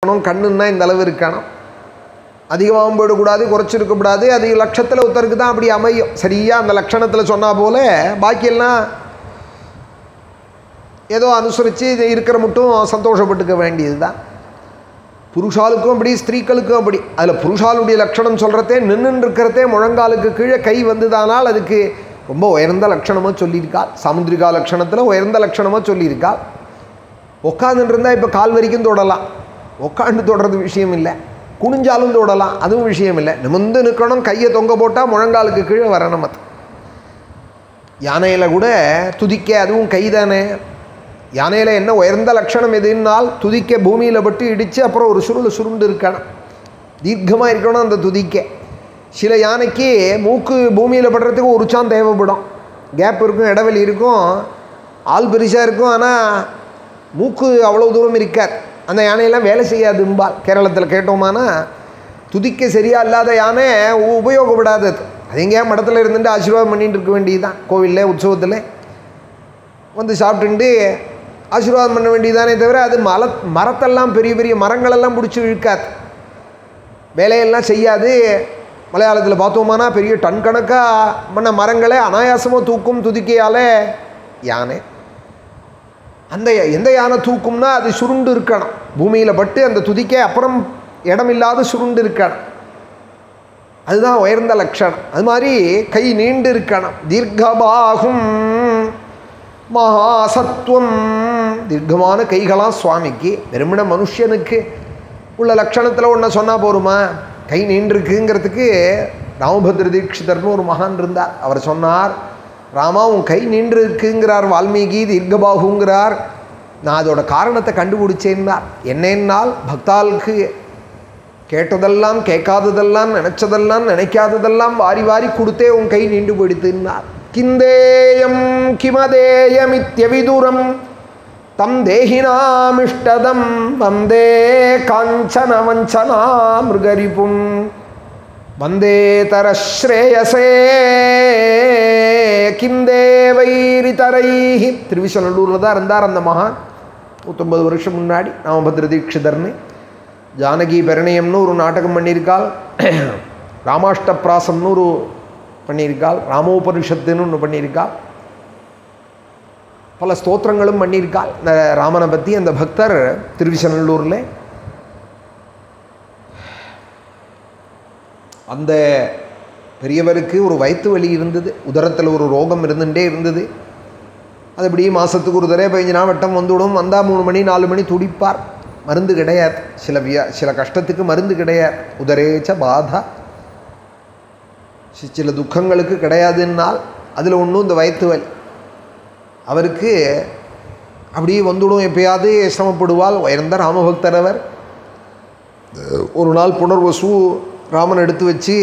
இருக்கணும் கண்ணுன்னா இந்த அளவு இருக்கணும் அதிகமாகவும் போயிடக்கூடாது குறைச்சிருக்கக்கூடாது அது லட்சத்தில் ஒருத்தருக்கு தான் அப்படி அமையும் சரியாக அந்த லட்சணத்தில் சொன்னா போல பாக்கியெல்லாம் ஏதோ அனுசரித்து இருக்கிற மட்டும் சந்தோஷப்பட்டுக்க வேண்டியது தான் புருஷாளுக்கும் அப்படி ஸ்திரீக்களுக்கும் அப்படி அதில் புருஷாளுடைய லட்சணம் சொல்கிறதே நின்றுன்னு இருக்கிறதே முழங்காலுக்கு கீழே கை வந்ததானால் அதுக்கு ரொம்ப உயர்ந்த லட்சணமாக சொல்லியிருக்காள் சாமுந்திரிகா லட்சணத்தில் உயர்ந்த லட்சணமாக சொல்லியிருக்காள் உட்காந்துட்டு இருந்தால் இப்போ கால் வரைக்கும் தொடலாம் உட்காந்து தொடறது விஷயம் இல்லை குனிஞ்சாலும் தொடலாம் அதுவும் விஷயம் இல்லை நிமிந்து நிற்கணும் கையை தொங்க போட்டால் முழங்காலுக்கு கீழே வரணும் அது யானையில் கூட துதிக்க அதுவும் கை தானே யானையில் என்ன உயர்ந்த லட்சணம் எதுனால் துதிக்க பூமியில் பட்டு இடித்து அப்புறம் ஒரு சுருள் சுருண்டு இருக்கணும் தீர்க்கமாக இருக்கணும் அந்த துதிக்க சில யானைக்கு மூக்கு பூமியில் படுறதுக்கு ஒரு உச்சான் தேவைப்படும் கேப் இருக்கும் இடைவெளி இருக்கும் ஆள் பெருசாக இருக்கும் ஆனால் மூக்கு அவ்வளோ தூரம் இருக்காது அந்த யானையெல்லாம் வேலை செய்யாதும்பால் கேரளத்தில் கேட்டோமானா துதிக்க சரியா இல்லாத யானை உ- உபயோகப்படாதது அது எங்கேயா மடத்தில் இருந்துட்டு ஆசீர்வாதம் பண்ணிட்டு இருக்க வேண்டியது தான் கோவிலில் உற்சவத்தில் வந்து சாப்பிட்டுண்டு ஆசீர்வாதம் பண்ண வேண்டியதானே தவிர அது மல மரத்தெல்லாம் பெரிய பெரிய மரங்களெல்லாம் பிடிச்சி இழுக்காது வேலையெல்லாம் செய்யாது மலையாளத்தில் பார்த்தோமானா பெரிய டன் கணக்காக பண்ண மரங்களை அனாயாசமாக தூக்கும் துதிக்கையால் யானை அந்த எந்த யானை தூக்கும்னா அது சுருண்டு இருக்கணும் பூமியில் பட்டு அந்த துதிக்கை அப்புறம் இடமில்லாத சுருண்டு இருக்கணும் அதுதான் உயர்ந்த லட்சணம் அது மாதிரி கை நீண்டு இருக்கணும் தீர்க்கபாகும் மகாசத்துவம் தீர்க்கமான கைகளாம் சுவாமிக்கு வெறுமன மனுஷனுக்கு உள்ள லட்சணத்தில் ஒன்று சொன்னால் போருமா கை நீண்டிருக்குங்கிறதுக்கு ராமபத்ர தீட்சிதர்னு ஒரு மகான் இருந்தார் அவர் சொன்னார் ராமா உன் கை நின்று இருக்குங்கிறார் வால்மீகி தீர்க்கபாகுங்கிறார் நான் அதோட காரணத்தை கண்டுபிடிச்சேன்னார் என்னென்னால் பக்தாளுக்கு கேட்டதெல்லாம் கேட்காததெல்லாம் நினைச்சதெல்லாம் நினைக்காததெல்லாம் வாரி வாரி கொடுத்தே உன் கை நீண்டு போயிடுத்துன்னார் கிந்தேயம் கிமதேயமித்யவிதுரம் தம் தேகினாமிஷ்டதம் வந்தே காஞ்சன வஞ்சனா மிருகரிபும் வந்தே தரஸ்ரேயசே கிந்தேவைரிதரைஹி திருவிசநல்லூரில் தான் இருந்தார் அந்த மகான் நூற்றம்பது வருஷம் முன்னாடி ராமபத்ர தீட்சிதர்னு ஜானகி பெரணயம்னு ஒரு நாடகம் பண்ணியிருக்காள் ராமாஷ்டப்பிராசம்னு ஒரு பண்ணியிருக்காள் ராமோபனிஷத்துன்னு ஒன்று பண்ணியிருக்காள் பல ஸ்தோத்திரங்களும் பண்ணியிருக்காள் இந்த ராமனை பற்றி அந்த பக்தர் திருவிசநல்லூரில் அந்த பெரியவருக்கு ஒரு வயிற்று வலி இருந்தது உதரத்தில் ஒரு ரோகம் இருந்துகிட்டே இருந்தது அது இப்படி மாதத்துக்கு ஒரு தடவை பதினஞ்சு நாள் வட்டம் வந்துவிடும் வந்தால் மூணு மணி நாலு மணி துடிப்பார் மருந்து கிடையாது சில வியா சில கஷ்டத்துக்கு மருந்து கிடையாது உதரேச்ச பாதா சி- சில துக்கங்களுக்கு கிடையாதுன்னால் அதில் ஒன்றும் இந்த வயிற்று வலி அவருக்கு அப்படியே வந்துடும் எப்பயாவது சிரமப்படுவாள் உயர்ந்த ராமபக்தர் அவர் ஒரு நாள் புனர்வசு ராமன் எடுத்து வச்சு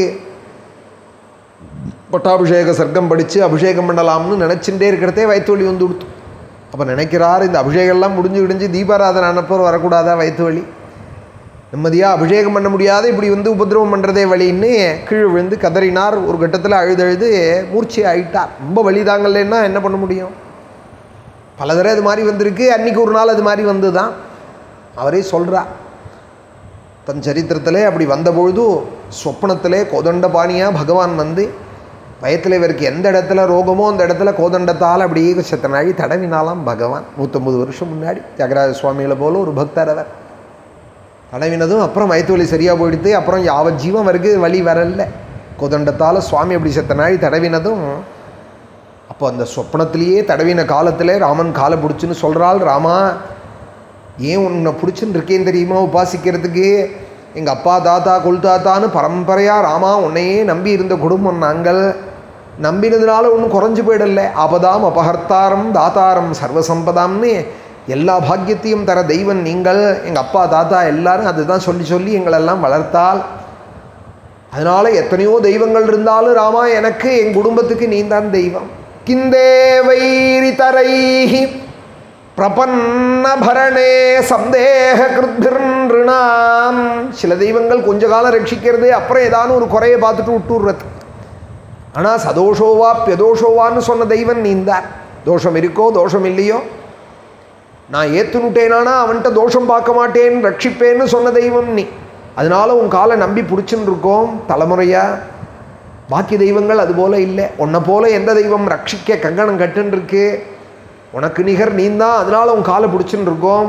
பட்டாபிஷேக சர்க்கம் படித்து அபிஷேகம் பண்ணலாம்னு நினச்சிட்டே இருக்கிறதே வயிற்று வலி வந்து கொடுத்து அப்போ நினைக்கிறார் இந்த அபிஷேகம்லாம் முடிஞ்சு விடிஞ்சு தீபாராதனை அனுப்பவர் வரக்கூடாதா வயிற்று வலி நிம்மதியாக அபிஷேகம் பண்ண முடியாத இப்படி வந்து உபதிரவம் பண்ணுறதே வழின்னு கீழே விழுந்து கதறினார் ஒரு கட்டத்தில் அழுது அழுது மூர்ச்சி ஆயிட்டார் ரொம்ப வலி தாங்கலைன்னா என்ன பண்ண முடியும் பல தடவை அது மாதிரி வந்திருக்கு அன்னைக்கு ஒரு நாள் அது மாதிரி வந்து தான் அவரே சொல்கிறார் தன் சரித்திரத்திலே அப்படி வந்தபொழுது சொப்பனத்திலே கோதண்டபாணியாக பகவான் வந்து வயத்தில் இவருக்கு எந்த இடத்துல ரோகமோ அந்த இடத்துல கோதண்டத்தால் அப்படியே செத்த நாழி தடவினாலாம் பகவான் நூற்றம்பது வருஷம் முன்னாடி தியாகராஜ சுவாமிகளை போல ஒரு பக்தர் அவர் தடவினதும் அப்புறம் வயிற்று வலி சரியாக போயிடுது அப்புறம் யாவத் ஜீவன் வரைக்கு வலி வரல கோதண்டத்தால் சுவாமி அப்படி செத்த நாழி தடவினதும் அப்போ அந்த சொப்பனத்திலேயே தடவின காலத்தில் ராமன் காலை பிடிச்சுன்னு சொல்கிறாள் ராமா ஏன் உன்னை பிடிச்சுன்னு இருக்கேன் தெரியுமா உபாசிக்கிறதுக்கு எங்கள் அப்பா தாத்தா குல் தாத்தான்னு பரம்பரையாக ராமா உன்னையே நம்பி இருந்த குடும்பம் நாங்கள் நம்பினதுனால ஒன்றும் குறைஞ்சு போயிடல ஆபதாம் அபகர்த்தாரம் தாத்தாரம் சர்வசம்பதாம்னு எல்லா பாக்கியத்தையும் தர தெய்வம் நீங்கள் எங்கள் அப்பா தாத்தா எல்லாரும் அதுதான் சொல்லி சொல்லி எங்களெல்லாம் வளர்த்தால் அதனால எத்தனையோ தெய்வங்கள் இருந்தாலும் ராமா எனக்கு என் குடும்பத்துக்கு நீந்தான் தெய்வம் கிந்தே வைரி தரைஹி பிரபன்னபரணே சந்தேக கிருத்திருநாம் சில தெய்வங்கள் கொஞ்ச காலம் ரட்சிக்கிறது அப்புறம் ஏதானும் ஒரு குறையை பார்த்துட்டு விட்டுடுறது ஆனால் சதோஷோவா பியதோஷோவான்னு சொன்ன தெய்வம் நீந்தான் தோஷம் இருக்கோ தோஷம் இல்லையோ நான் ஏத்துனுட்டேனானா அவன்கிட்ட தோஷம் பார்க்க மாட்டேன் ரட்சிப்பேன்னு சொன்ன தெய்வம் நீ அதனால உன் காலை நம்பி பிடிச்சுன்னு இருக்கோம் தலைமுறையா பாக்கி தெய்வங்கள் அது போல இல்லை உன்னை போல எந்த தெய்வம் ரட்சிக்க கங்கணம் கட்டுன்னு இருக்கு உனக்கு நிகர் நீந்தான் அதனால உன் காலை பிடிச்சுன்னு இருக்கோம்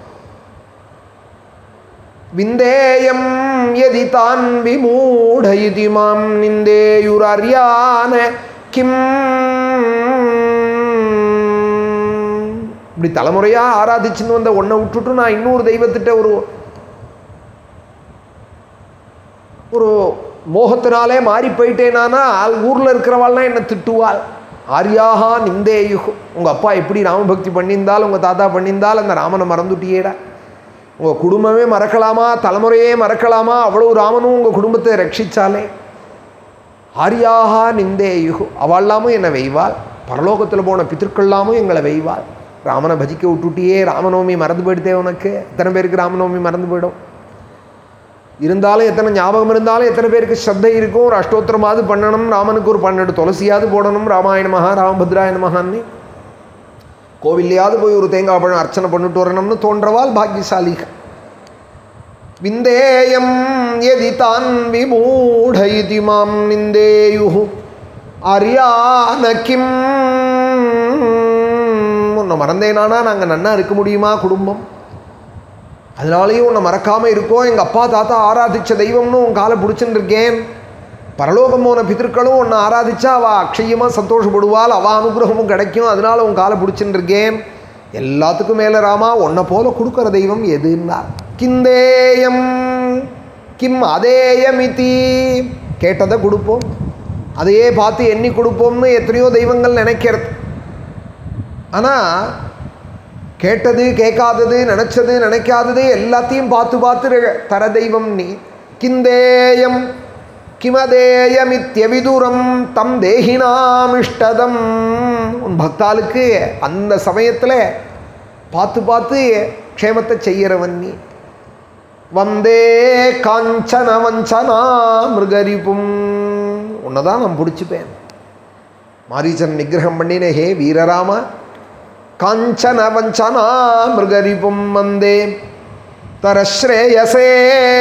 விந்தேயம் யதி தான் விமூடயிதி மாம் நிந்தேயுரரியான கிம் இப்படி தலைமுறையாக ஆராதிச்சுன்னு வந்த ஒன்றை விட்டுட்டு நான் இன்னொரு தெய்வத்திட்ட ஒரு ஒரு மோகத்தினாலே மாறி போயிட்டேனானால் ஊரில் இருக்கிறவாள்லாம் என்னை திட்டுவாள் ஆரியாகா நிந்தேயுகு உங்கள் அப்பா எப்படி ராமபக்தி பண்ணியிருந்தால் உங்கள் தாத்தா பண்ணியிருந்தால் அந்த ராமனை மறந்துட்டியேடா உங்கள் குடும்பமே மறக்கலாமா தலைமுறையே மறக்கலாமா அவ்வளோ ராமனும் உங்கள் குடும்பத்தை ரட்சிச்சாலே ஆரியாகா நிந்தேயுகு அவள்லாமும் என்னை வெய்வாள் பரலோகத்தில் போன பித்திருக்கள்லாமும் எங்களை வெய்வாள் ராமனை பஜிக்க விட்டுட்டியே ராமநவமி மறந்து போயிடுதே உனக்கு எத்தனை பேருக்கு ராமநவமி மறந்து போயிடும் இருந்தாலும் எத்தனை ஞாபகம் இருந்தாலும் எத்தனை பேருக்கு ஸ்ரத்தை இருக்கும் ஒரு அஷ்டோத்திரமாவது பண்ணணும் ராமனுக்கு ஒரு பன்னெண்டு துளசியாவது போடணும் ராமாயண மகா ராமபத்ராயண மகான்னு கோவில்லையாவது போய் ஒரு தேங்காய் பழம் அர்ச்சனை பண்ணிட்டு வரணும்னு தோன்றவாள் பாக்கியசாலிகள் விந்தேயம் எதி தான் விமூடயிதி மாம் நிந்தேயு அரியான கிம் உன்னை மறந்தேனானா நாங்கள் நன்னா இருக்க முடியுமா குடும்பம் அதனாலேயும் உன்னை மறக்காமல் இருக்கோம் எங்கள் அப்பா தாத்தா ஆராதிச்ச தெய்வம்னு உன் காலை பிடிச்சுன்னு இருக்கேன் பரலோகம் போன பிதற்களும் உன்னை ஆராதிச்சா அவள் அக்ஷயமாக சந்தோஷப்படுவாள் அவள் அனுகிரகமும் கிடைக்கும் அதனால உன் காலை பிடிச்சுன்னு இருக்கேன் எல்லாத்துக்கும் மேலே ராமா உன்னை போல கொடுக்குற தெய்வம் எதுன்னா கிந்தேயம் கிம் அதேயமிதி கேட்டதை கொடுப்போம் அதையே பார்த்து எண்ணி கொடுப்போம்னு எத்தனையோ தெய்வங்கள் நினைக்கிறது ஆனால் கேட்டது கேட்காதது நினச்சது நினைக்காதது எல்லாத்தையும் பார்த்து பார்த்து தர தெய்வம் நீ கிந்தேயம் கிமதேயமித்யவிதுரம் தம் தேகினாம் இஷ்டதம் உன் பக்தாளுக்கு அந்த சமயத்தில் பார்த்து பார்த்து க்ஷேமத்தை செய்கிறவன் நீ வந்தே காஞ்சன வஞ்சனா மிருகரிப்பும் உன்னை தான் நான் பிடிச்சிப்பேன் மாரீச்சன் நிகிரகம் பண்ணின ஹே வீரராமா காஞ்சன வஞ்சனா மிருகரிப்பும் வந்தே தரஸ்ரேயசே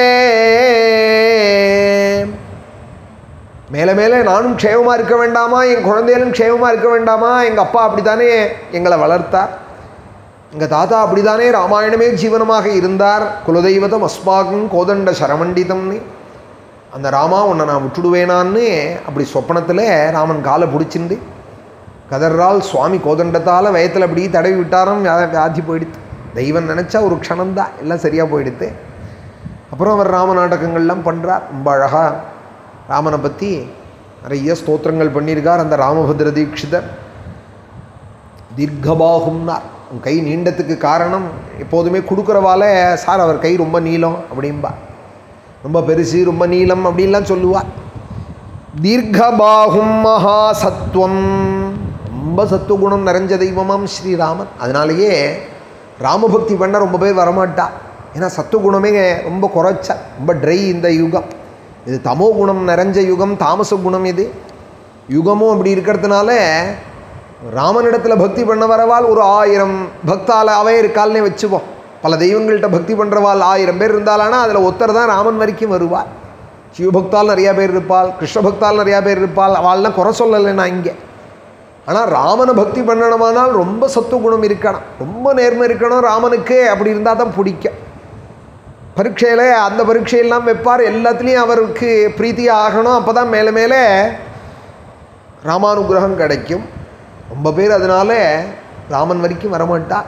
மேலே மேலே நானும் க்ஷேமமாக இருக்க வேண்டாமா என் குழந்தைகளும் க்ஷேமமாக இருக்க வேண்டாமா எங்கள் அப்பா அப்படி தானே எங்களை வளர்த்தார் எங்கள் தாத்தா அப்படி தானே ராமாயணமே ஜீவனமாக இருந்தார் குலதெய்வதம் அஸ்மாகும் கோதண்ட சரமண்டிதம்னு அந்த ராமா உன்னை நான் விட்டுடுவேனான்னு அப்படி சொப்பனத்தில் ராமன் காலை பிடிச்சிருந்து கதர்றால் சுவாமி கோதண்டத்தால் வயத்தில் அப்படி தடவி விட்டாரும் வியா- வியாதி போயிடுது தெய்வம் நினச்சா ஒரு க்ஷணம்தான் எல்லாம் சரியாக போயிடுது அப்புறம் அவர் ராம நாடகங்கள்லாம் பண்ணுறார் ரொம்ப அழகாக ராமனை பற்றி நிறைய ஸ்தோத்திரங்கள் பண்ணியிருக்கார் அந்த ராமபத்ர தீட்சிதர் தீர்க்கபாகும்னார் உன் கை நீண்டத்துக்கு காரணம் எப்போதுமே கொடுக்குறவால சார் அவர் கை ரொம்ப நீளம் அப்படிம்பா ரொம்ப பெருசு ரொம்ப நீளம் அப்படின்லாம் சொல்லுவார் தீர்க்கபாகும் மகா சத்துவம் ரொம்ப சத்துவகுணம் நிறைஞ்ச தெய்வமாம் ஸ்ரீராமன் அதனாலேயே ராமபக்தி பண்ண ரொம்ப பேர் வரமாட்டா ஏன்னா சத்துவகுணமே ரொம்ப குறைச்ச ரொம்ப ட்ரை இந்த யுகம் இது தமோ குணம் நிறைஞ்ச யுகம் தாமச குணம் இது யுகமும் அப்படி இருக்கிறதுனால ராமனிடத்தில் பக்தி பண்ண வரவால் ஒரு ஆயிரம் பக்தால அவே இருக்கால்னே வச்சுப்போம் பல தெய்வங்கள்கிட்ட பக்தி பண்ணுறவாள் ஆயிரம் பேர் இருந்தாலானா அதில் ஒருத்தர் தான் ராமன் வரைக்கும் வருவாள் சிவபக்தால் நிறையா பேர் இருப்பாள் கிருஷ்ண பக்தால் நிறையா பேர் இருப்பாள் அவள்லாம் குறை சொல்லலை நான் இங்கே ஆனால் ராமனை பக்தி பண்ணணுமானால் ரொம்ப சத்துவகுணம் இருக்கணும் ரொம்ப நேர்மை இருக்கணும் ராமனுக்கு அப்படி இருந்தால் தான் பிடிக்கும் பரீட்சையில் அந்த பரீட்சையெல்லாம் வைப்பார் எல்லாத்துலேயும் அவருக்கு பிரீத்தி ஆகணும் அப்போ தான் மேலே மேலே ராமானுகிரகம் கிடைக்கும் ரொம்ப பேர் அதனால ராமன் வரைக்கும் வரமாட்டா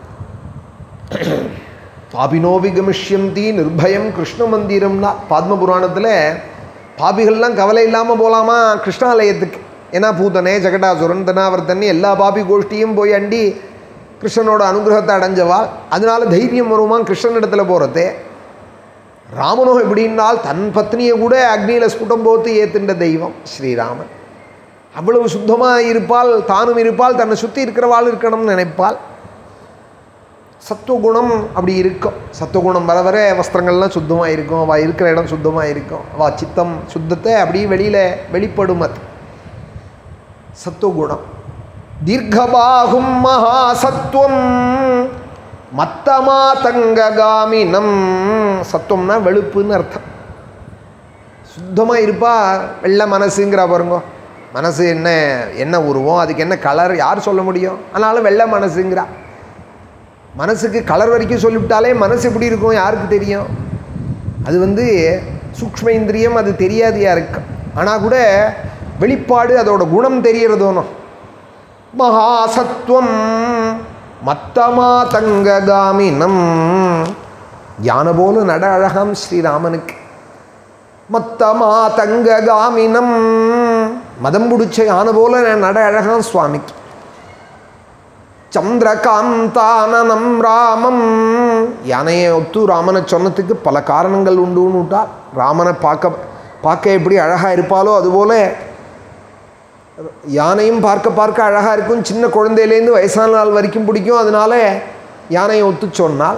பாபினோபி கமிஷ்யந்தி நிர்பயம் கிருஷ்ண மந்திரம்னா பாத்ம புராணத்தில் பாபிகள்லாம் கவலை இல்லாமல் போகலாமா கிருஷ்ணாலயத்துக்கு ஏன்னா பூதனே ஜெகடாசுரன் தனாவர்த்தன் எல்லா பாபி கோஷ்டியும் போய் அண்டி கிருஷ்ணனோட அனுகிரகத்தை அடைஞ்சவாள் அதனால தைரியம் வருமா கிருஷ்ணனிடத்தில் போகிறதே ராமனோ எப்படின்னால் தன் பத்னியை கூட அக்னியில் ஸ்புடம் போத்து ஏத்துண்ட தெய்வம் ஸ்ரீராமன் அவ்வளவு சுத்தமாக இருப்பாள் தானும் இருப்பாள் தன்னை சுற்றி இருக்கிறவாள் இருக்கணும்னு நினைப்பாள் சத்துவகுணம் அப்படி இருக்கும் சத்துவகுணம் வர வர வஸ்திரங்கள்லாம் சுத்தமாக இருக்கும் அவள் இருக்கிற இடம் சுத்தமாக இருக்கும் அவள் சித்தம் சுத்தத்தை அப்படியே வெளியில் வெளிப்படும் அது சத்துவகுணம் தீர்க்கபாகும் மகா சத்துவம் மத்தமா தங்ககாமினம் சத்துவம்னா வெளுப்புன்னு அர்த்தம் சுத்தமாக இருப்பா வெள்ளை மனசுங்கிற பாருங்க மனசு என்ன என்ன உருவம் அதுக்கு என்ன கலர் யார் சொல்ல முடியும் ஆனாலும் வெள்ளை மனசுங்கிறா மனசுக்கு கலர் வரைக்கும் சொல்லிவிட்டாலே மனசு எப்படி இருக்கும் யாருக்கு தெரியும் அது வந்து சூக்ஷ்ம இந்திரியம் அது தெரியாது யாருக்கு ஆனால் கூட வெளிப்பாடு அதோட குணம் தெரியறதோனும் மகாசத்துவம் மத்தமா தங்ககாமினம் யானை போல நட அழகாம் ஸ்ரீராமனுக்கு மத்தமா தங்ககாமினம் மதம் பிடிச்ச யானை போல நட அழகாம் சுவாமிக்கு சந்திரகாந்தானனம் ராமம் யானையை ஒத்து ராமனை சொன்னதுக்கு பல காரணங்கள் உண்டுன்னு விட்டா ராமனை பார்க்க பார்க்க எப்படி அழகாக இருப்பாலோ அதுபோல யானையும் பார்க்க பார்க்க அழகாக இருக்கும் சின்ன குழந்தையிலேருந்து வயசான நாள் வரைக்கும் பிடிக்கும் அதனால யானையை ஒத்து சொன்னால்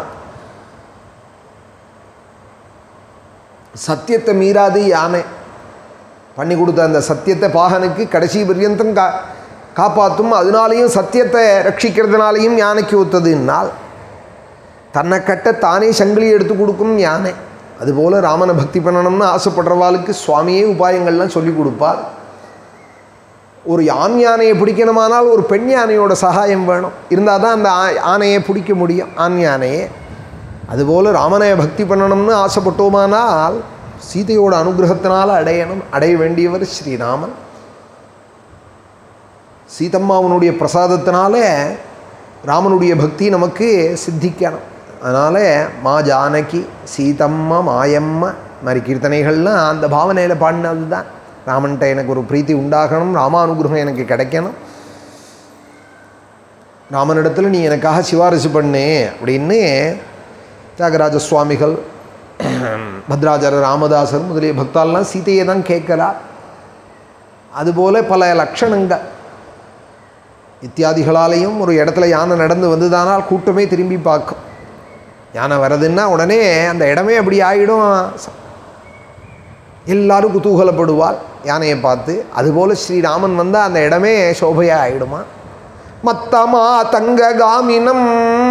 சத்தியத்தை மீறாது யானை பண்ணி கொடுத்த அந்த சத்தியத்தை பாகனுக்கு கடைசி பர்யந்தம் கா காப்பாற்றும் அதனாலையும் சத்தியத்தை ரட்சிக்கிறதுனாலையும் யானைக்கு ஒத்ததுன்னால் தன்னை கட்ட தானே சங்கிலி எடுத்து கொடுக்கும் யானை அதுபோல் ராமனை பக்தி பண்ணணும்னு ஆசைப்படுறவாளுக்கு சுவாமியே உபாயங்கள்லாம் சொல்லி கொடுப்பார் ஒரு ஆண் யானையை பிடிக்கணுமானால் ஒரு பெண் யானையோட சகாயம் வேணும் இருந்தால் தான் அந்த ஆ- ஆனையை பிடிக்க முடியும் ஆண் யானையை அதுபோல் ராமனை பக்தி பண்ணணும்னு ஆசைப்பட்டோமானால் சீதையோட அனுகிரகத்தினால் அடையணும் அடைய வேண்டியவர் ஸ்ரீராமன் சீதம்மாவனுடைய பிரசாதத்தினால ராமனுடைய பக்தி நமக்கு சித்திக்கணும் அதனால் மா ஜானகி சீதம்மா மாயம்மா மாதிரி கீர்த்தனைகள்லாம் அந்த பாவனையில் பாடினது தான் ராமன்கிட்ட எனக்கு ஒரு பிரீத்தி உண்டாகணும் ராமானுகிரகம் எனக்கு கிடைக்கணும் ராமனிடத்தில் நீ எனக்காக சிபாரிசு பண்ணு அப்படின்னு தியாகராஜ சுவாமிகள் பத்ராச்சார ராமதாசர் முதலிய பக்தாலெலாம் சீதையை தான் கேட்கிறா அதுபோல பல லட்சணங்கள் இத்தியாதிகளாலேயும் ஒரு இடத்துல யானை நடந்து வந்ததானால் கூட்டமே திரும்பி பார்க்கும் யானை வரதுன்னா உடனே அந்த இடமே அப்படி ஆகிடும் எல்லாரும் குதூகலப்படுவாள் யானையை பார்த்து அதுபோல் ஸ்ரீராமன் வந்தால் அந்த இடமே சோபையாக ஆகிடுமா மத்தமா தங்ககாமினம்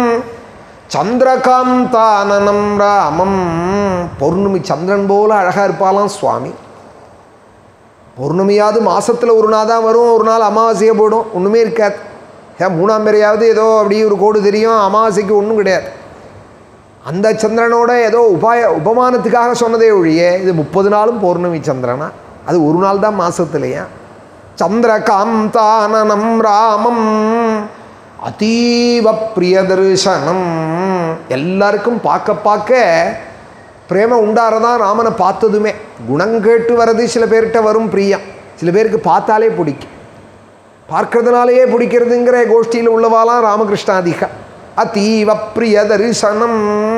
சந்திரகாந்தானனம் ராமம் பௌர்ணமி சந்திரன் போல அழகாக இருப்பாளாம் சுவாமி பௌர்ணமியாவது மாசத்துல ஒரு நாள் தான் வரும் ஒரு நாள் அமாவாசையை போடும் ஒன்றுமே இருக்காது ஏன் மூணாம் பேரையாவது ஏதோ அப்படி ஒரு கோடு தெரியும் அமாவாசைக்கு ஒன்றும் கிடையாது அந்த சந்திரனோட ஏதோ உபாய உபமானத்துக்காக சொன்னதே ஒழிய இது முப்பது நாளும் பௌர்ணமி சந்திரனா அது ஒரு நாள் தான் மாசத்துலையா சந்திரகாந்தானனம் ராமம் அதீவ பிரிய தரிசனம் எல்லாருக்கும் பார்க்க பார்க்க பிரேம உண்டாரதான் ராமனை பார்த்ததுமே குணம் கேட்டு வர்றது சில பேர்கிட்ட வரும் பிரியம் சில பேருக்கு பார்த்தாலே பிடிக்கும் பார்க்கறதுனாலேயே பிடிக்கிறதுங்கிற கோஷ்டியில் உள்ளவாலாம் ராமகிருஷ்ணாதிகா அதீவ பிரிய தரிசனம்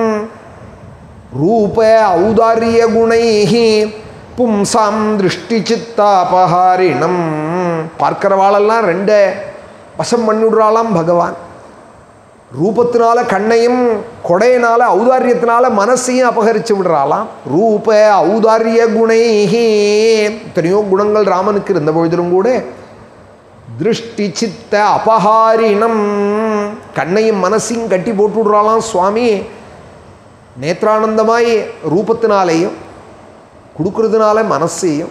ரூப ஔதாரிய குணைஹி பும்சாம் திருஷ்டி சித்தாபஹாரிணம் பார்க்கிறவாளெல்லாம் ரெண்டை வசம் பண்ணிவிடுறாளாம் பகவான் ரூபத்தினால கண்ணையும் கொடையினால ஔதாரியத்தினால மனசையும் அபகரித்து விடுறாளாம் ரூப ஔதாரிய குணைஹி எத்தனையோ குணங்கள் ராமனுக்கு இருந்த பொழுதிலும் கூட திருஷ்டி சித்த அபஹாரிணம் கண்ணையும் மனசையும் கட்டி போட்டு விடுறாளாம் சுவாமி நேத்ரானந்தமாய் ரூபத்தினாலேயும் கொடுக்கறதுனால மனசையும்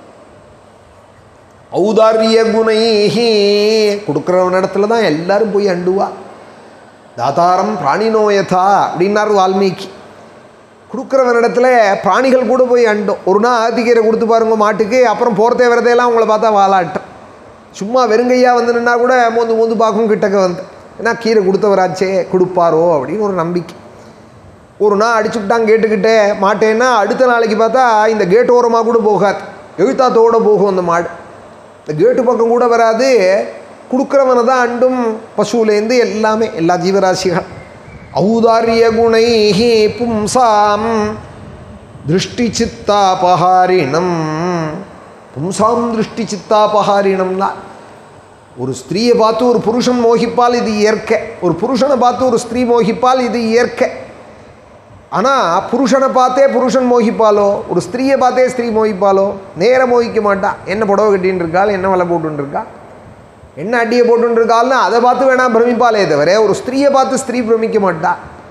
ஔதாரிய குணைஹி கொடுக்குறவன் இடத்துல தான் எல்லாரும் போய் அண்டுவா தாதாரம் பிராணினோயதா அப்படின்னார் வால்மீகி கொடுக்குறவனிடத்துல பிராணிகள் கூட போய் அண்டும் ஒரு நாள் ஆத்திக்கீரை கொடுத்து பாருங்க மாட்டுக்கு அப்புறம் போகிறதே வரதையெல்லாம் உங்களை பார்த்தா வாலாட்டம் சும்மா வெறுங்கையா வந்து நின்னா கூட மோந்து மோந்து பார்க்கும் கிட்டக்க வந்து ஏன்னா கீரை கொடுத்தவராச்சே கொடுப்பாரோ அப்படின்னு ஒரு நம்பிக்கை ஒரு நாள் அடிச்சுக்கிட்டான் கேட்டுக்கிட்டே மாட்டேன்னா அடுத்த நாளைக்கு பார்த்தா இந்த கேட் ஓரமாக கூட போகாது எழுத்தாத்தோட போகும் அந்த மாடு இந்த கேட்டு பக்கம் கூட வராது கொடுக்குறவனை தான் அண்டும் பசுலேருந்து எல்லாமே எல்லா ஜீவராசிகள் ஔதாரிய குணைஹி பும்சாம் திருஷ்டி சித்தாபஹாரிணம் பும்சாம் திருஷ்டி சித்தாபஹாரிணம்னா ஒரு ஸ்திரீயை பார்த்து ஒரு புருஷன் மோகிப்பால் இது இயற்கை ஒரு புருஷனை பார்த்து ஒரு ஸ்திரீ மோகிப்பால் இது இயற்கை ஆனால் புருஷனை பார்த்தே புருஷன் மோகிப்பாலோ ஒரு ஸ்திரீயை பார்த்தே ஸ்திரீ மோகிப்பாலோ நேர மோகிக்க மாட்டா என்ன புடவை கட்டின்னு இருக்காள் என்ன வலை போட்டுன்னு இருக்கா என்ன அடியை போட்டுன்னு இருக்காள்னு அதை பார்த்து வேணா பிரமிப்பாளே தவிர ஒரு ஸ்திரீயை பார்த்து ஸ்திரீ பிரமிக்க மாட்டா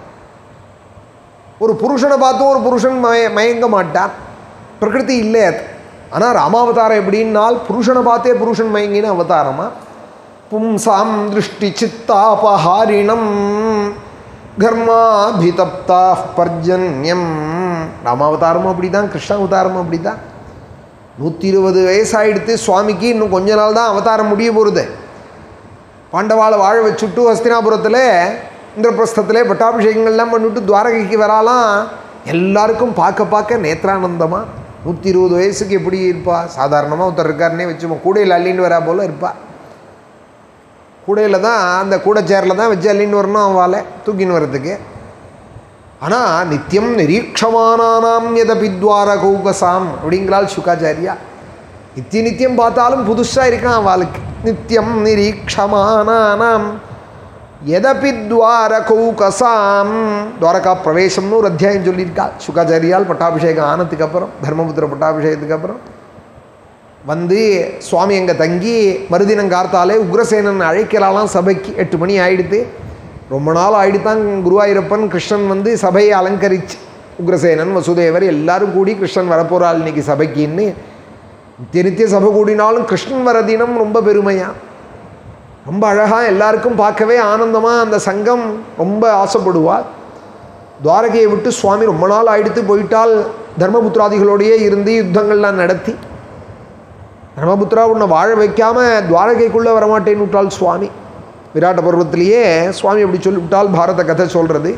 ஒரு புருஷனை பார்த்து ஒரு புருஷன் மய மயங்க மாட்டான் பிரகிருதி இல்லை அது ஆனால் ராமாவதாரம் எப்படின்னால் புருஷனை பார்த்தே புருஷன் மயங்கின அவதாரமா பும்சாம் திருஷ்டி சித்தாபஹாரிணம் கர்மாபிதப்தா பர்ஜன்யம் ராமாவதாரமும் அப்படி தான் கிருஷ்ணாவதாரமும் அப்படி தான் நூற்றி இருபது வயசாயிடுத்து சுவாமிக்கு இன்னும் கொஞ்ச நாள் தான் அவதாரம் முடிய போகிறது பாண்டவாளை வாழ வச்சுட்டு ஹஸ்தினாபுரத்தில் இந்திரபிரஸ்தத்திலே பட்டாபிஷேகங்கள்லாம் பண்ணிவிட்டு துவாரகைக்கு வராலாம் எல்லாருக்கும் பார்க்க பார்க்க நேத்ரானந்தமாக நூற்றி இருபது வயசுக்கு எப்படி இருப்பா சாதாரணமாக ஒருத்தர் இருக்காருன்னே வச்சுப்போம் கூடையில் அள்ளின்னு வரா போல் இருப்பா கூடையில் தான் அந்த கூடை சேரில் தான் வச்சு அள்ளின்னு வரணும் அவளை தூக்கின்னு வர்றதுக்கு ஆனால் நித்தியம் நிரீட்சமானானாம் எதபி துவார கௌகசாம் அப்படிங்கிறாள் சுகாச்சாரியா நித்திய நித்தியம் பார்த்தாலும் புதுசாக இருக்கான் அவளுக்கு நித்தியம் நிரீட்சமானானாம் எதபி துவார கௌகசாம் துவாரகா பிரவேசம்னு ஒரு அத்தியாயம் சொல்லியிருக்கா சுகாச்சாரியால் பட்டாபிஷேகம் ஆனதுக்கு அப்புறம் தர்மபுத்திர பட்டாபிஷேகத்துக்கு அப்புறம் வந்து சுவாமி அங்கே தங்கி மறுதினம் கார்த்தாலே உக்ரசேனன் அழைக்கிறாளாம் சபைக்கு எட்டு மணி ஆயிடுத்து ரொம்ப நாள் ஆயிடுத்தான் குருவாயூரப்பன் கிருஷ்ணன் வந்து சபையை அலங்கரிச்சு உக்ரசேனன் வசுதேவர் எல்லாரும் கூடி கிருஷ்ணன் வரப்போகிறாள் இன்னைக்கு சபைக்குன்னு நித்திய நித்திய சபை கூடினாலும் கிருஷ்ணன் வர தினம் ரொம்ப பெருமையா ரொம்ப அழகாக எல்லாருக்கும் பார்க்கவே ஆனந்தமாக அந்த சங்கம் ரொம்ப ஆசைப்படுவாள் துவாரகையை விட்டு சுவாமி ரொம்ப நாள் ஆயிடுத்து போயிட்டால் தர்மபுத்திராதிகளோடையே இருந்து யுத்தங்கள்லாம் நடத்தி தர்மபுத்திரா உன்னை வாழ வைக்காம துவாரகைக்குள்ளே வரமாட்டேன்னு விட்டாள் சுவாமி விராட்ட பருவத்திலேயே சுவாமி அப்படி சொல்லிவிட்டால் பாரத கதை சொல்கிறது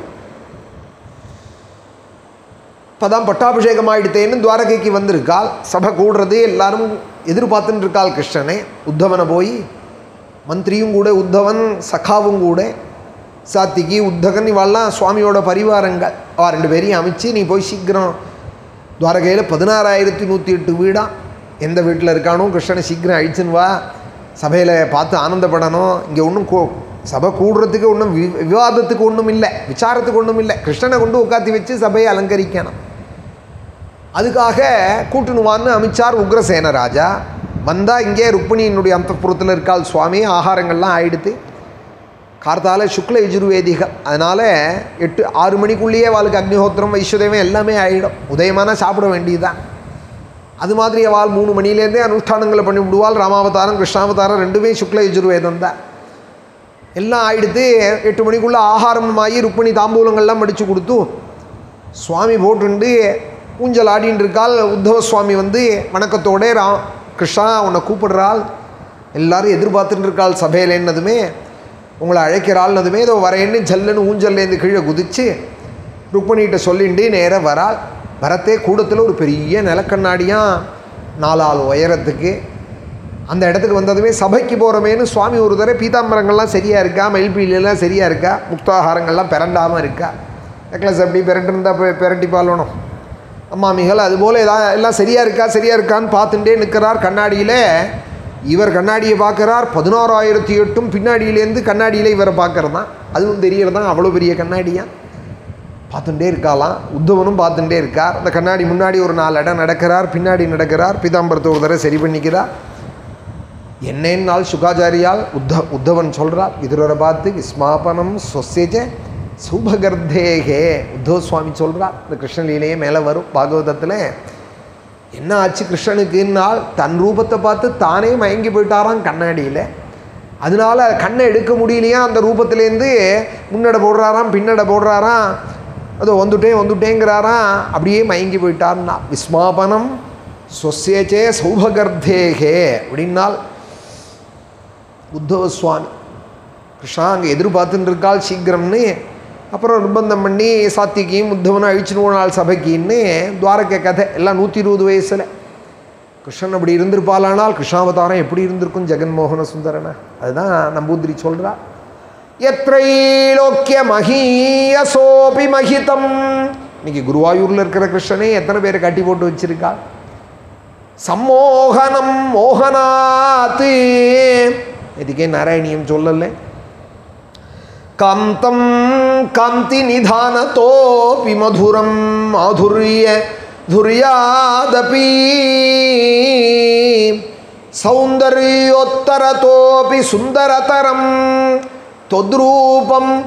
இப்போதான் பட்டாபிஷேகம் ஆயிடுத்தேன்னு துவாரகைக்கு வந்திருக்காள் சபை கூடுறது எல்லாரும் எதிர்பார்த்துன்னு இருக்காள் கிருஷ்ணனை உத்தவனை போய் மந்திரியும் கூட உத்தவன் சகாவும் கூட சாத்திகி உத்தகன் இவாள்லாம் சுவாமியோட பரிவாரங்கள் அவ ரெண்டு பேரையும் அமைச்சு நீ போய் சீக்கிரம் துவாரகையில் பதினாறாயிரத்தி நூற்றி எட்டு வீடா எந்த வீட்டில் இருக்கானோ கிருஷ்ணனை சீக்கிரம் அழிச்சுன்னு வா சபையில் பார்த்து ஆனந்தப்படணும் இங்கே ஒன்றும் கோ சபை கூடுறதுக்கு ஒன்றும் வி விவாதத்துக்கு ஒன்றும் இல்லை விசாரத்துக்கு ஒன்றும் இல்லை கிருஷ்ணனை கொண்டு உட்காத்தி வச்சு சபையை அலங்கரிக்கணும் அதுக்காக கூட்டுணுவான்னு அமைச்சார் உக்ரசேன ராஜா வந்தால் இங்கே ருக்மிணியினுடைய அந்தப்புறத்தில் இருக்காள் சுவாமி ஆகாரங்கள்லாம் ஆயிடுத்து கார்த்தால சுக்ல யஜுர்வேதிகள் அதனால் எட்டு ஆறு மணிக்குள்ளேயே அவளுக்கு அக்னிஹோத்திரம் வைஸ்வதேவம் எல்லாமே ஆகிடும் உதயமான சாப்பிட வேண்டியதுதான் அது மாதிரி அவள் மூணு மணிலேருந்தே அனுஷ்டானங்களை பண்ணி விடுவாள் ராமாவதாரம் கிருஷ்ணாவதாரம் ரெண்டுமே சுக்ல யஜுர்வேதம் தான் எல்லாம் ஆயிடுத்து எட்டு மணிக்குள்ளே ஆகாரம் ஆகி ருக்மிணி தாம்பூலங்கள்லாம் மடித்து கொடுத்து சுவாமி போட்டுண்டு ஊஞ்சல் ஆடின்னு இருக்கால் உத்தவ சுவாமி வந்து வணக்கத்தோடே ரா கிருஷ்ணா உன்னை கூப்பிடுறாள் எல்லாரும் எதிர்பார்த்துட்டு இருக்காள் சபையிலேன்னதுமே உங்களை அழைக்கிறாள்னதுமே இதோ வரேன்னு ஜல்லுன்னு ஊஞ்சல்லேருந்து கீழே குதிச்சு ருக்மணிகிட்ட சொல்லிண்டு நேராக வராள் வரத்தே கூடத்தில் ஒரு பெரிய நிலக்கண்ணாடியாக நாலாள் உயரத்துக்கு அந்த இடத்துக்கு வந்ததுமே சபைக்கு போகிறோமேனு சுவாமி ஒரு தடவை பீதாம்பரங்கள்லாம் சரியாக இருக்கா மயில்பீலாம் சரியாக இருக்கா முக்தாகாரங்கள்லாம் பிறண்டாமல் இருக்கா நெக்லஸ் அப்படி பிறண்டிருந்தா பிரட்டி பாலணும் அம்மாமிகள் அதுபோல் எதா எல்லாம் சரியாக இருக்கா சரியாக இருக்கான்னு பார்த்துட்டே நிற்கிறார் கண்ணாடியில் இவர் கண்ணாடியை பார்க்குறார் பதினோராயிரத்தி எட்டும் பின்னாடியிலேருந்து கண்ணாடியில் இவரை பார்க்கறது தான் அதுவும் தெரியறதான் அவ்வளோ பெரிய கண்ணாடியா பார்த்துட்டே இருக்காளாம் உத்தவனும் பார்த்துட்டே இருக்கார் அந்த கண்ணாடி முன்னாடி ஒரு நாலு இடம் நடக்கிறார் பின்னாடி நடக்கிறார் பீதாம்பரத்தை ஒரு தடவை சரி பண்ணிக்கிறார் என்னென்னால் சுகாச்சாரியால் உத்த உத்தவன் சொல்கிறார் விதுரரை பார்த்து விஸ்மாபனம் சொசேஜ சூபகர்தேகே உத்தவ சுவாமி சொல்கிறார் இந்த கிருஷ்ணலீலையே மேலே வரும் பாகவதத்தில் என்ன ஆச்சு கிருஷ்ணனுக்குன்னால் தன் ரூபத்தை பார்த்து தானே மயங்கி போயிட்டாராம் கண்ணாடியில் அதனால கண்ணை எடுக்க முடியலையா அந்த ரூபத்திலேருந்து முன்னட போடுறாராம் பின்னட போடுறாராம் அதோ வந்துட்டேன் வந்துட்டேங்கிறாராம் அப்படியே மயங்கி போயிட்டார்னா விஸ்மாபனம் சொசேச்சே சௌபகர்தேகே அப்படின்னால் உத்தவ சுவாமி கிருஷ்ணா அங்கே எதிர்பார்த்துட்டு இருக்காள் சீக்கிரம்னு அப்புறம் நிர்பந்தம் பண்ணி சாத்திகையும் உத்தவனும் அழிச்சுன்னு போனாள் சபைக்குன்னு துவாரக கதை எல்லாம் நூற்றி இருபது வயசில் கிருஷ்ணன் அப்படி இருந்திருப்பாளானால் கிருஷ்ணாவதாரம் எப்படி இருந்திருக்கும் ஜெகன்மோகன சுந்தரனை அதுதான் நம்பூதிரி சொல்கிறா எத்ரைலோக்கிய மகீயசோபி மகிதம் இன்னைக்கு குருவாயூரில் இருக்கிற கிருஷ்ணனே எத்தனை பேரை கட்டி போட்டு வச்சிருக்கா சம்மோகனம் மோகனாத்து இதுக்கே நாராயணியம் சொல்லலை காந்தம் காந்தி நிதானத்தோபி மதுரம் மாதுரிய துரியாதபி சௌந்தர்யோத்தரத்தோபி சுந்தரதரம் தொத்ரூபம்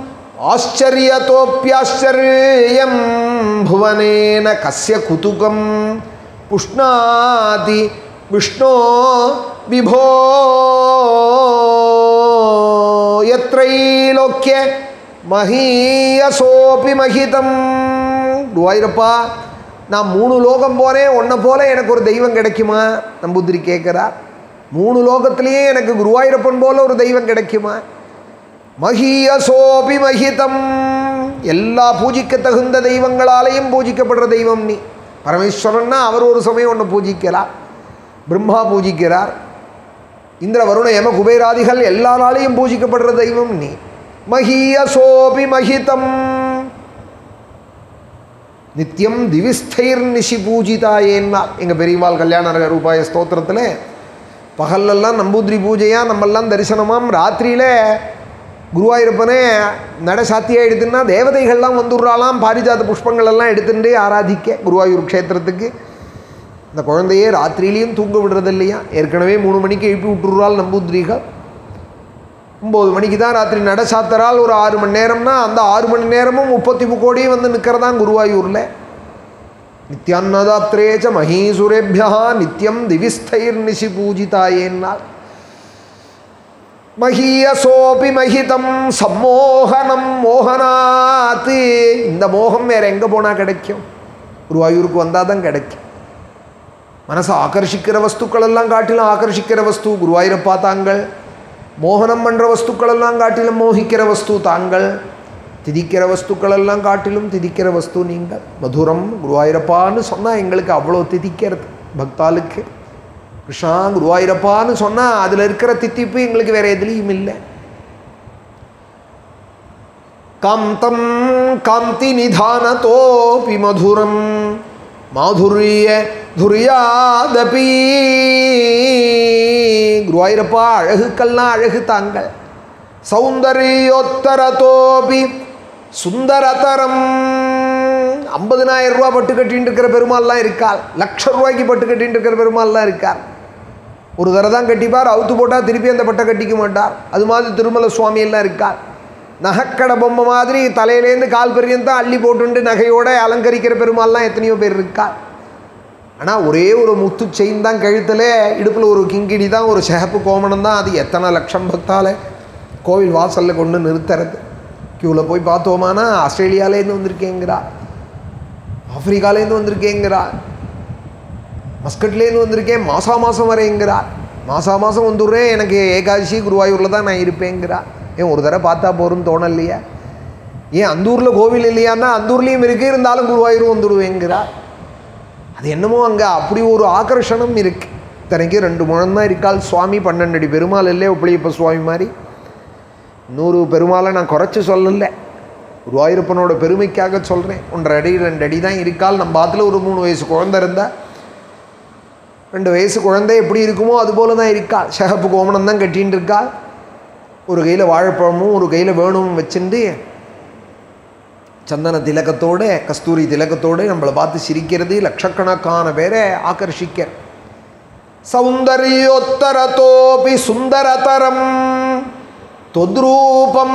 ஆச்சரியத்தோப்பியாச்சரியம் புவனேன கஸ்ய குதுகம் புஷ்ணாதி விஷ்ணோ விபோ எத்ரைலோக்கிய மகீயசோபி மகிதம் குருவாயிரப்பா நான் மூணு லோகம் போனேன் உன்னை போல எனக்கு ஒரு தெய்வம் கிடைக்குமா நம்பூதிரி கேட்குறார் மூணு லோகத்திலேயே எனக்கு குருவாயூரப்பன் போல ஒரு தெய்வம் கிடைக்குமா மகியசோபி மகிதம் எல்லா பூஜிக்க தகுந்த தெய்வங்களாலேயும் பூஜிக்கப்படுற தெய்வம் நீ பரமேஸ்வரன்னா அவர் ஒரு சமயம் ஒன்று பூஜிக்கிறார் பிரம்மா பூஜிக்கிறார் இந்திர வருண யம குபேராதிகள் எல்லா நாளையும் பூஜிக்கப்படுற தெய்வம் நீ மகியசோபி மகிதம் நித்தியம் திவிஸ்தைர் நிஷி பூஜிதாயேன்னா எங்கள் பெரியவாள் கல்யாண ரூபாய ஸ்தோத்திரத்தில் பகல்லெல்லாம் நம்பூதிரி பூஜையாக நம்மெல்லாம் தரிசனமாம் ராத்திரியில் குருவாயூரப்பனே நட சாத்தியாக எடுத்துன்னா தேவதைகள்லாம் வந்துடுறாலாம் பாரிஜாத புஷ்பங்கள் எல்லாம் எடுத்துட்டு ஆராதிக்க குருவாயூர் க்ஷேத்திரத்துக்கு இந்த குழந்தையே ராத்திரியிலையும் தூங்க விடுறது இல்லையா ஏற்கனவே மூணு மணிக்கு எழுப்பி விட்டுறாள் நம்பூதிரிகள் ஒம்பது மணிக்கு தான் ராத்திரி நட சாத்தரால் ஒரு ஆறு மணி நேரம்னா அந்த ஆறு மணி நேரமும் முப்பத்தி முக்கோடியும் வந்து நிற்கிறதான் குருவாயூரில் நித்யான்னதாத்ரேச்ச மகீசுரேபியா நித்யம் திவிஸ்தைர் நிஷி பூஜிதாயேன்னால் மகியசோபி மகிதம் சம்மோகனம் மோகனாத்து இந்த மோகம் வேற எங்கே போனால் கிடைக்கும் குருவாயூருக்கு வந்தால் தான் கிடைக்கும் மனசை ஆகர்ஷிக்கிற வஸ்துக்கள் எல்லாம் காட்டிலும் ஆகர்ஷிக்கிற வஸ்து குருவாயூரப்பா தாங்கள் மோகனம் பண்ணுற வஸ்துக்கள் எல்லாம் காட்டிலும் மோகிக்கிற வஸ்து தாங்கள் திதிக்கிற வஸ்துக்கள் எல்லாம் காட்டிலும் திதிக்கிற வஸ்து நீங்கள் மதுரம் குருவாயூரப்பான்னு சொன்னால் எங்களுக்கு அவ்வளோ திதிக்கிறது பக்தாளுக்கு கிருஷ்ணா குருவாயூரப்பான்னு சொன்னால் அதில் இருக்கிற தித்திப்பு எங்களுக்கு வேறு எதுலேயும் இல்லை காந்தம் காந்தி நிதானத்தோபி மதுரம் மாதுரிய துரியாதபி குருவாயூரப்பா அழகுக்கெல்லாம் அழகு தாங்கள் சௌந்தர்யோத்தரத்தோபி சுந்தரதரம் ஐம்பதினாயிரம் ரூபா பட்டு கட்டின்னு இருக்கிற பெருமாள்லாம் இருக்காள் லட்ச ரூபாய்க்கு பட்டு கட்டின்னு இருக்கிற பெருமாள்லாம் இருக்கார் ஒரு தடவை தான் கட்டிப்பார் அவுத்து போட்டால் திருப்பி அந்த பட்டை கட்டிக்க மாட்டார் அது மாதிரி திருமல சுவாமி எல்லாம் இருக்கார் நகைக்கடை பொம்மை மாதிரி தலையிலேருந்து கால் பரியந்தான் அள்ளி போட்டுண்டு நகையோட அலங்கரிக்கிற பெருமாள்லாம் எத்தனையோ பேர் இருக்கா ஆனால் ஒரே ஒரு முத்து செயின் தான் கழுத்தில் இடுப்பில் ஒரு கிங்கிடி தான் ஒரு சிகப்பு கோமணம் தான் அது எத்தனை லட்சம் பக்தால கோவில் வாசலில் கொண்டு நிறுத்துறது க்யூவில் போய் பார்த்தோமானா ஆஸ்திரேலியாலேருந்து வந்திருக்கேங்கிறா ஆப்பிரிக்காலேருந்து வந்திருக்கேங்கிறா மஸ்கட்லேருந்து வந்திருக்கேன் மாசா மாதம் வரேங்கிறா மாசா மாதம் வந்துடுறேன் எனக்கு ஏகாதசி குருவாயூரில் தான் நான் இருப்பேங்கிறா ஏன் ஒரு தடவை பார்த்தா போகிறோன்னு தோணலையா ஏன் அந்த ஊரில் கோவில் இல்லையான்னா அந்த ஊர்லேயும் இருக்கு இருந்தாலும் குருவாயூரும் வந்துடுவேங்கிறா அது என்னமோ அங்கே அப்படி ஒரு ஆகர்ஷணம் இருக்கு இத்தனைக்கு ரெண்டு முழம் தான் இருக்கால் சுவாமி பன்னெண்டு அடி பெருமாள் இல்லையே ஒப்பளியப்ப சுவாமி மாதிரி நூறு பெருமாளை நான் குறைச்சி சொல்லலை குருவாயூரப்பனோட பெருமைக்காக சொல்கிறேன் ஒன்றரை அடி ரெண்டு அடி தான் இருக்கால் நம்ம பாத்தில் ஒரு மூணு வயசு குழந்தை இருந்தால் ரெண்டு வயசு குழந்தை எப்படி இருக்குமோ அது போல தான் இருக்காள் சிகப்பு கோமணம் தான் கட்டின்னு இருக்காள் ஒரு கையில் வாழைப்பழமும் ஒரு கையில் வேணுமும் வச்சுட்டு சந்தன திலகத்தோடு கஸ்தூரி திலகத்தோடு நம்மளை பார்த்து சிரிக்கிறது லட்சக்கணக்கான பேரை ஆக்கர்ஷிக்க சௌந்தர்யோத்தரத்தோபி சுந்தரதரம் தொத்ரூபம்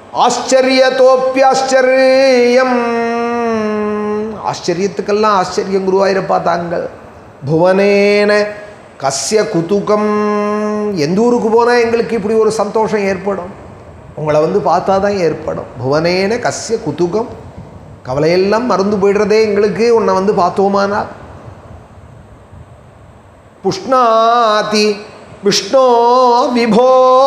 ஆச்சரியத்தோப்பியாச்சரியம் ஆச்சரியத்துக்கெல்லாம் ஆச்சரியம் குருவாயிருப்பா தாங்கள் புவனேன கஸ்ய குதுகம் எந்த ஊருக்கு போனால் எங்களுக்கு இப்படி ஒரு சந்தோஷம் ஏற்படும் உங்களை வந்து பார்த்தா தான் ஏற்படும் புவனேன கஸ்ய குதுகம் கவலையெல்லாம் மறந்து போயிடுறதே எங்களுக்கு உன்னை வந்து பார்த்தோமானா புஷ்ணாதி விஷ்ணோ விபோ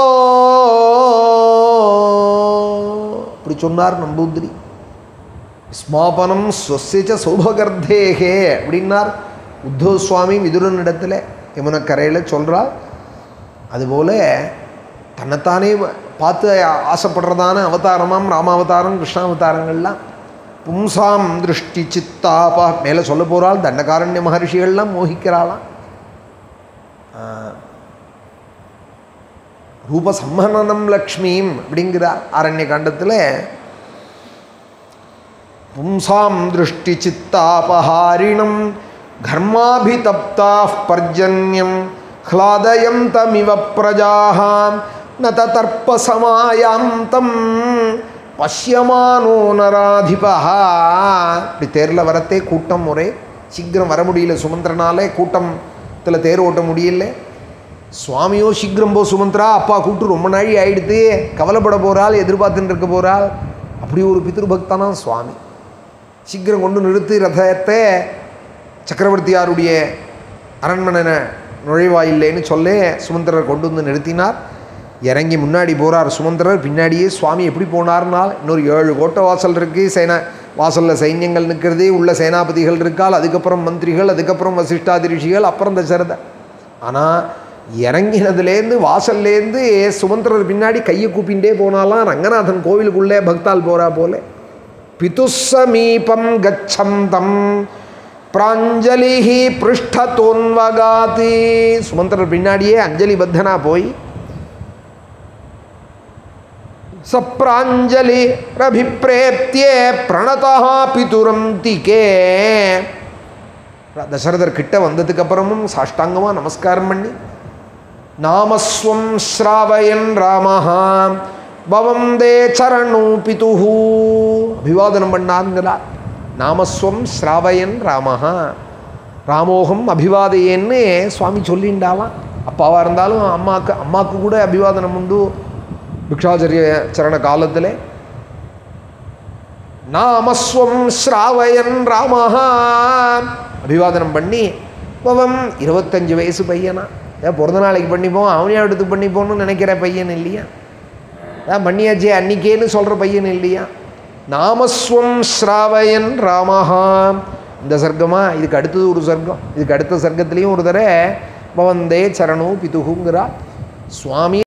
இப்படி சொன்னார் நம்பூதிரி ஸ்மாபனம் ஸ்வசிச்ச சௌபகர்தேகே அப்படின்னார் உத்தவ சுவாமி விதுரனிடத்தில் யமுனக்கரையில் சொல்கிறார் அதுபோல் தன்னைத்தானே பார்த்து ஆசைப்படுறதான அவதாரமாம் ராமாவதாரம் கிருஷ்ணாவதாரங்கள்லாம் பும்சாம் திருஷ்டி சித்தாபா மேலே சொல்ல போகிறாள் தண்டகாரண்ய மகர்ஷிகள்லாம் மோகிக்கிறாளாம் ரூப சம்மனனம் லக்ஷ்மியும் அப்படிங்கிறார் ஆரண்ய காண்டத்தில் பும்சாம் திருஷ்டி சித்தாபஹாரிணம் கர்மாபிதப்தா பர்ஜன்யம் ஹ்லாதயந்தமிவ பிரஜாஹாம் ந தர்ப்பசமாயாம் தம் பஷ்யமானோ நராதிபா இப்படி தேரில் வரத்தே கூட்டம் ஒரே சீக்கிரம் வர முடியல சுமந்திரனாலே கூட்டத்தில் தேர் ஓட்ட முடியல சுவாமியோ சீக்கிரம் போ சுமந்திரா அப்பா கூப்பிட்டு ரொம்ப நாழி ஆயிடுத்து கவலைப்பட போகிறாள் எதிர்பார்த்துட்டு இருக்க போகிறாள் அப்படி ஒரு பித்ருபக்தனா சுவாமி சீக்கிரம் கொண்டு நிறுத்தி ரதத்தை சக்கரவர்த்தியாருடைய அரண்மனை நுழைவாயில்லைன்னு சொல்ல சுமந்திரர் கொண்டு வந்து நிறுத்தினார் இறங்கி முன்னாடி போகிறார் சுமந்திரர் பின்னாடியே சுவாமி எப்படி போனார்னால் இன்னொரு ஏழு கோட்டை வாசல் இருக்குது சேனா வாசலில் சைன்யங்கள் நிற்கிறது உள்ள சேனாபதிகள் இருக்கால் அதுக்கப்புறம் மந்திரிகள் அதுக்கப்புறம் வசிஷ்டாதி ரிஷிகள் அப்புறம் தசரத ஆனால் இறங்கினதுலேருந்து வாசல்லேருந்து சுமந்திரர் பின்னாடி கையை கூப்பிண்டே போனாலாம் ரங்கநாதன் கோவிலுக்குள்ளே பக்தால் போகிறா போல பிதுசமீபம் கச்சம் தம் பிராஞ்சலி பிருஷ்டதோன்வகாதி சுமந்திரர் பின்னாடியே அஞ்சலி பத்தனா போய் சப்ராஞ்சலி ரபிப்ரேப்தியே பிரணதா பிதுரம் திகே தசரதர் கிட்ட வந்ததுக்கு அப்புறமும் சாஷ்டாங்கமாக நமஸ்காரம் பண்ணி நாமஸ்வம் ஸ்ராவயன் ராமஹா பவந்தே சரணு பிதுஹு அபிவாதனம் பண்ணாருங்கிறார் நாமஸ்வம் ஸ்ராவயன் ராமஹா ராமோகம் அபிவாதையன்னு சுவாமி சொல்லிண்டாலாம் அப்பாவாக இருந்தாலும் அம்மாவுக்கு அம்மாவுக்கு கூட அபிவாதனம் உண்டு பிக்ஷாச்சரிய சரண காலத்தில் நாமஸ்வம் ஸ்ராவயன் ராமஹா அபிவாதனம் பண்ணி பவம் இருபத்தஞ்சு வயசு பையனா ஏன் பிறந்த நாளைக்கு பண்ணிப்போம் அவனையும் எடுத்து பண்ணிப்போன்னு நினைக்கிற பையன் இல்லையா ஏன் பண்ணியாச்சே அன்னிக்கேன்னு சொல்கிற பையன் இல்லையா நாமஸ்வம் ஸ்ராவயன் ராமஹா இந்த சர்க்கமா இதுக்கு அடுத்தது ஒரு சர்க்கம் இதுக்கு அடுத்த சர்க்கத்துலேயும் ஒரு தடவை பவந்தே சரணு பிதுகுங்கிறா சுவாமி